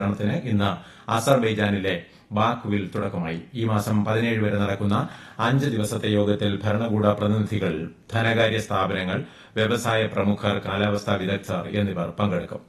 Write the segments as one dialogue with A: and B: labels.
A: ത്തിന് ഇന്ന് അസർബൈജാനിലെ ബാക്കുവിൽ തുടക്കമായി ഈ മാസം പതിനേഴ് വരെ നടക്കുന്ന അഞ്ച് ദിവസത്തെ യോഗത്തിൽ ഭരണകൂട പ്രതിനിധികൾ ധനകാര്യ സ്ഥാപനങ്ങൾ വ്യവസായ പ്രമുഖർ കാലാവസ്ഥാ വിദഗ്ധർ എന്നിവർ പങ്കെടുക്കും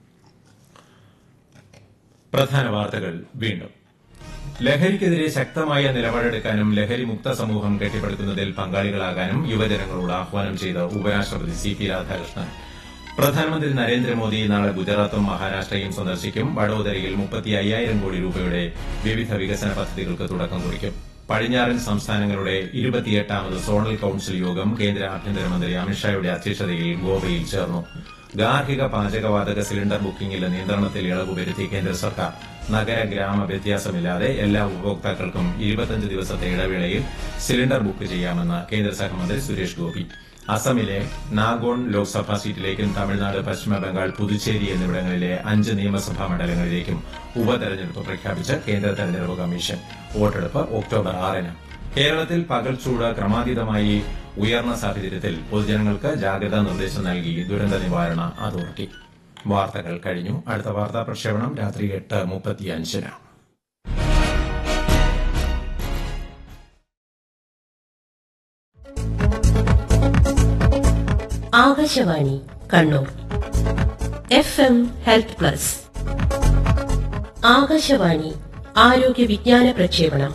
A: പ്രധാന വാർത്തകൾ വീണ്ടും ലഹരിക്കെതിരെ ശക്തമായ നിലപാടെടുക്കാനും ലഹരി മുക്ത സമൂഹം കെട്ടിപ്പടുക്കുന്നതിൽ പങ്കാളികളാകാനും യുവജനങ്ങളോട് ആഹ്വാനം ചെയ്ത് ഉപരാഷ്ട്രപതി സി പി രാധാകൃഷ്ണൻ പ്രധാനമന്ത്രി നരേന്ദ്രമോദി നാളെ ഗുജറാത്തും മഹാരാഷ്ട്രയും സന്ദർശിക്കും വഡോദരയിൽ മുപ്പത്തി അയ്യായിരം കോടി രൂപയുടെ വിവിധ വികസന പദ്ധതികൾക്ക് തുടക്കം കുറിക്കും പടിഞ്ഞാറൻ സംസ്ഥാനങ്ങളുടെ ഇരുപത്തിയെട്ടാമത് സോണൽ കൌൺസിൽ യോഗം കേന്ദ്ര ആഭ്യന്തരമന്ത്രി അമിത്ഷായുടെ അധ്യക്ഷതയിൽ ഗോവയിൽ ചേർന്നു ഗാർഹിക പാചകവാതക സിലിണ്ടർ ബുക്കിംഗിലെ നിയന്ത്രണത്തിൽ ഇളവ് വരുത്തി കേന്ദ്ര സർക്കാർ നഗര ഗ്രാമ വ്യത്യാസമില്ലാതെ എല്ലാ ഉപഭോക്താക്കൾക്കും ഇരുപത്തിയഞ്ച് ദിവസത്തെ ഇടവേളയിൽ സിലിണ്ടർ ബുക്ക് ചെയ്യാമെന്ന് കേന്ദ്ര സഹമന്ത്രി സുരേഷ് ഗോപി അസമിലെ നാഗോൺ ലോക്സഭാ സീറ്റിലേക്കും തമിഴ്നാട് പശ്ചിമ ബംഗാൾ പുതുച്ചേരി എന്നിവിടങ്ങളിലെ അഞ്ച് നിയമസഭാ മണ്ഡലങ്ങളിലേക്കും ഉപതെരഞ്ഞെടുപ്പ് പ്രഖ്യാപിച്ച് കേന്ദ്ര തെരഞ്ഞെടുപ്പ് കമ്മീഷൻ വോട്ടെടുപ്പ് ഒക്ടോബർ ആറിന് കേരളത്തിൽ പകൽച്ചൂട് ക്രമാതീതമായി ഉയർന്ന സാഹചര്യത്തിൽ പൊതുജനങ്ങൾക്ക് ജാഗ്രതാ നിർദ്ദേശം നൽകി ദുരന്ത നിവാരണ അതോറിറ്റി വാർത്തകൾ കഴിഞ്ഞു അടുത്ത വാർത്താ പ്രക്ഷേപണം രാത്രി എട്ട് മുപ്പത്തിയഞ്ചിന്
B: Akashvani Kannur F M health plus Akashvani ആരോഗ്യ വിജ്ഞാന പ്രക്ഷേപണം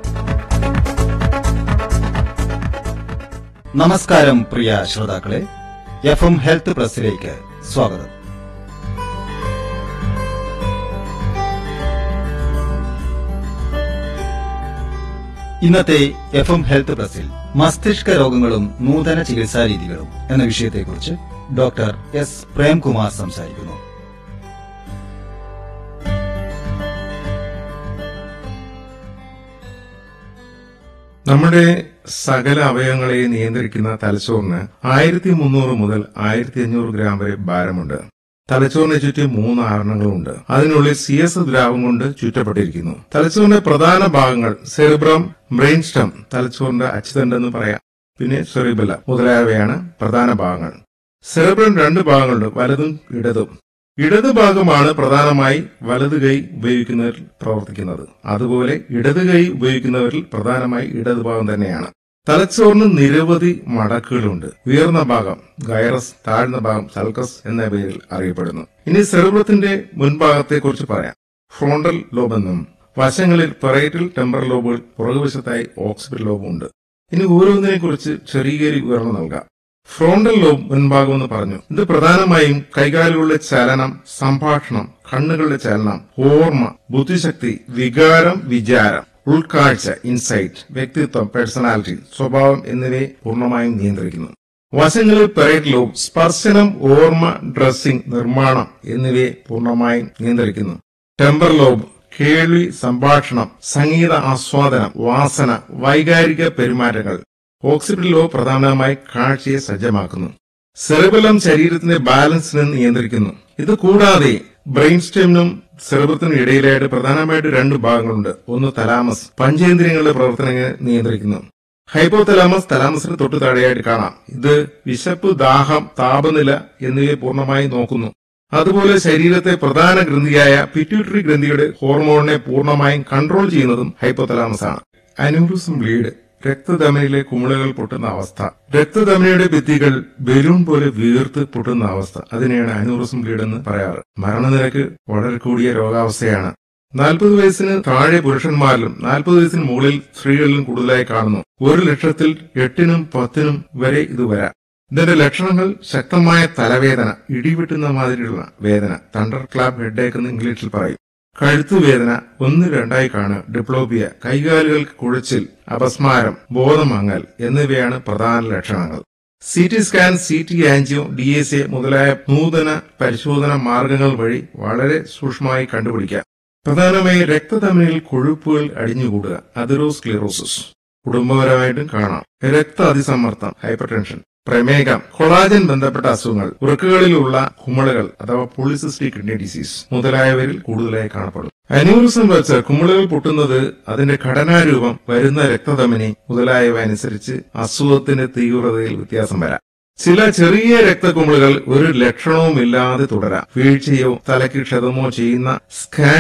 C: നമസ്കാരം പ്രിയ ശ്രോതാക്കളെ എഫ് എം ഹെൽത്ത് പ്ലസിലേക്ക് സ്വാഗതം ഇന്നത്തെ എഫ് എം ഹെൽത്ത് പ്ലസിൽ മസ്തിഷ്ക രോഗങ്ങളും നൂതന ചികിത്സാ രീതികളും എന്ന വിഷയത്തെക്കുറിച്ച് ഡോക്ടർ എസ് പ്രേംകുമാർ സംസാരിക്കുന്നു
D: നമ്മുടെ സകല അവയവങ്ങളെയും നിയന്ത്രിക്കുന്ന തലച്ചോറിന് ആയിരത്തി മുന്നൂറ് മുതൽ ആയിരത്തി അഞ്ഞൂറ് ഗ്രാം വരെ ഭാരമുണ്ട് തലച്ചോറിനെ ചുറ്റി മൂന്ന് ആവരണങ്ങളുണ്ട് അതിനുള്ളിൽ സി എസ് ദ്രാവം കൊണ്ട് ചുറ്റപ്പെട്ടിരിക്കുന്നു തലച്ചോറിന്റെ പ്രധാന ഭാഗങ്ങൾ സെറിബ്രം ബ്രെയിൻ സ്റ്റം തലച്ചോറിന്റെ അച്ചുതണ്ടെന്ന് പറയാം പിന്നെ സെറിബല മുതലായവയാണ് പ്രധാന ഭാഗങ്ങൾ സെറിബ്രം രണ്ട് ഭാഗങ്ങളുണ്ട് വലതും ഇടതും ഇടത് ഭാഗമാണ് പ്രധാനമായി വലത് കൈ ഉപയോഗിക്കുന്നവരിൽ പ്രവർത്തിക്കുന്നത് അതുപോലെ ഇടത് കൈ ഉപയോഗിക്കുന്നവരിൽ പ്രധാനമായി ഇടത് ഭാഗം തന്നെയാണ് തലച്ചോറിന് നിരവധി മടക്കുകളുണ്ട് ഉയർന്ന ഭാഗം ഗൈറസ് താഴ്ന്ന ഭാഗം സൽക്കസ് എന്ന പേരിൽ അറിയപ്പെടുന്നു ഇനി സെറിബ്രത്തിന്റെ മുൻഭാഗത്തെ കുറിച്ച് പറയാം ഫ്രോണ്ടൽ ലോബ് എന്നും വശങ്ങളിൽ പെറൈറ്റൽ ടെമ്പറൽ ലോബുകൾ പുറകുവശത്തായി ഓക്സിപിറ്റൽ ലോബും ഉണ്ട് ഇനി ഓരോന്നിനെ കുറിച്ച് ചെറിയ വിവരണം നൽകാം ഫ്രോണ്ടൽ ലോബ് മുൻഭാഗം എന്ന് പറഞ്ഞു ഇത് പ്രധാനമായും കൈകാലുകളുടെ ചലനം സംഭാഷണം കണ്ണുകളുടെ ചലനം ഓർമ്മ ബുദ്ധിശക്തി വികാരം വിചാരം ഉൾക്കാഴ്ച ഇൻസൈറ്റ് വ്യക്തിത്വം പേഴ്സണാലിറ്റി സ്വഭാവം എന്നിവയെ പൂർണ്ണമായും നിയന്ത്രിക്കുന്നു വശങ്ങളിൽ പെറേറ്റ് ലോബ് സ്പർശനം ഓർമ്മ ഡ്രസ്സിംഗ് നിർമ്മാണം എന്നിവയെ പൂർണ്ണമായും നിയന്ത്രിക്കുന്നു ടെമ്പർ ലോബ് കേൾവി സംഭാഷണം സംഗീത ആസ്വാദനം വാസന വൈകാരിക പെരുമാറ്റങ്ങൾ ഓക്സിപിറ്റൽ ലോബ് പ്രധാനമായി കാഴ്ചയെ സജ്ജമാക്കുന്നു സെറിബലം ശരീരത്തിന്റെ ബാലൻസിനെ നിയന്ത്രിക്കുന്നു ഇത് കൂടാതെ ബ്രെയിൻ സ്റ്റെമിനും സെറിബ്രത്തിനും ഇടയിലായിട്ട് പ്രധാനമായിട്ട് രണ്ട് ഭാഗങ്ങളുണ്ട് ഒന്ന് തലാമസ് പഞ്ചേന്ദ്രിയങ്ങളുടെ പ്രവർത്തനങ്ങളെ നിയന്ത്രിക്കുന്നു ഹൈപ്പോതലാമസ് തലാമസിന് തൊട്ടു താഴെയായിട്ട് കാണാം ഇത് വിശപ്പ് ദാഹം താപനില എന്നിവയെ പൂർണ്ണമായി നോക്കുന്നു അതുപോലെ ശരീരത്തെ പ്രധാന ഗ്രന്ഥിയായ പിറ്റ്യൂട്ടറി ഗ്രന്ഥിയുടെ ഹോർമോണിനെ പൂർണ്ണമായും കൺട്രോൾ ചെയ്യുന്നതും ഹൈപ്പോതലാമസ് ആണ് അനൂറിസം ബ്ലീഡ് രക്തധമനിയിലെ കുമിളകൾ പൊട്ടുന്ന അവസ്ഥ രക്തധമനിയുടെ ഭിത്തികൾ ബലൂൺ പോലെ വീർത്ത് പൊട്ടുന്ന അവസ്ഥ അതിനെയാണ് അനൂറിസം ബ്ലീഡ് എന്ന് പറയാറ് മരണനിരക്ക് വളരെ കൂടിയ രോഗാവസ്ഥയാണ് നാൽപ്പത് വയസ്സിന് താഴെ പുരുഷന്മാരിലും നാൽപ്പത് വയസ്സിന് മുകളിൽ സ്ത്രീകളിലും കൂടുതലായി കാണുന്നു ഒരു ലക്ഷത്തിൽ എട്ടിനും പത്തിനും വരെ ഇത് വരാം ഇതിന്റെ ലക്ഷണങ്ങൾ ശക്തമായ തലവേദന ഇടിവെട്ടുന്ന മാതിരിയുള്ള വേദന തണ്ടർ ക്ലാബ് ഹെഡേക്ക് എന്ന് ഇംഗ്ലീഷിൽ പറയും കഴുത്തുവേദന ഒന്ന് രണ്ടായി കാണുക ഡിപ്ലോപ്പിയ കൈകാലുകൾക്ക് കുഴച്ചിൽ അപസ്മാരം ബോധമങ്ങൽ എന്നിവയാണ് പ്രധാന ലക്ഷണങ്ങൾ C T scan C T angio D S A മുതലായ നൂതന പരിശോധന മാർഗങ്ങൾ വഴി വളരെ സൂക്ഷ്മമായി കണ്ടുപിടിക്കാം പ്രധാനമായി രക്തധമനിയിൽ കൊഴുപ്പുകൾ അടിഞ്ഞുകൂടുക അതിറോസ്ക്ലിറോസിസ് കുടുംബപരമായിട്ടും കാണാം രക്ത അതിസമ്മർദ്ദം ഹൈപ്പർ ടെൻഷൻ പ്രമേഹം കൊളാജൻ ബന്ധപ്പെട്ട അസുഖങ്ങൾ വൃക്കകളിലുള്ള കുമിളകൾ അഥവാ പോളിസിസ്റ്റിക് കിഡ്നി ഡിസീസ് മുതലായവരിൽ കൂടുതലായി കാണപ്പെടും അന്യൂറിസം വെച്ച് കുമിളകൾ പൊട്ടുന്നത് അതിന്റെ ഘടനാരൂപം വരുന്ന രക്തധമനി മുതലായവ അനുസരിച്ച് അസുഖത്തിന്റെ തീവ്രതയിൽ വ്യത്യാസം വരാം ചില ചെറിയ രക്തക്കുമിളുകൾ ഒരു ലക്ഷണവുമില്ലാതെ തുടരാം വീഴ്ചയോ തലയ്ക്ക് ക്ഷതമോ ചെയ്യുന്ന സ്കാൻ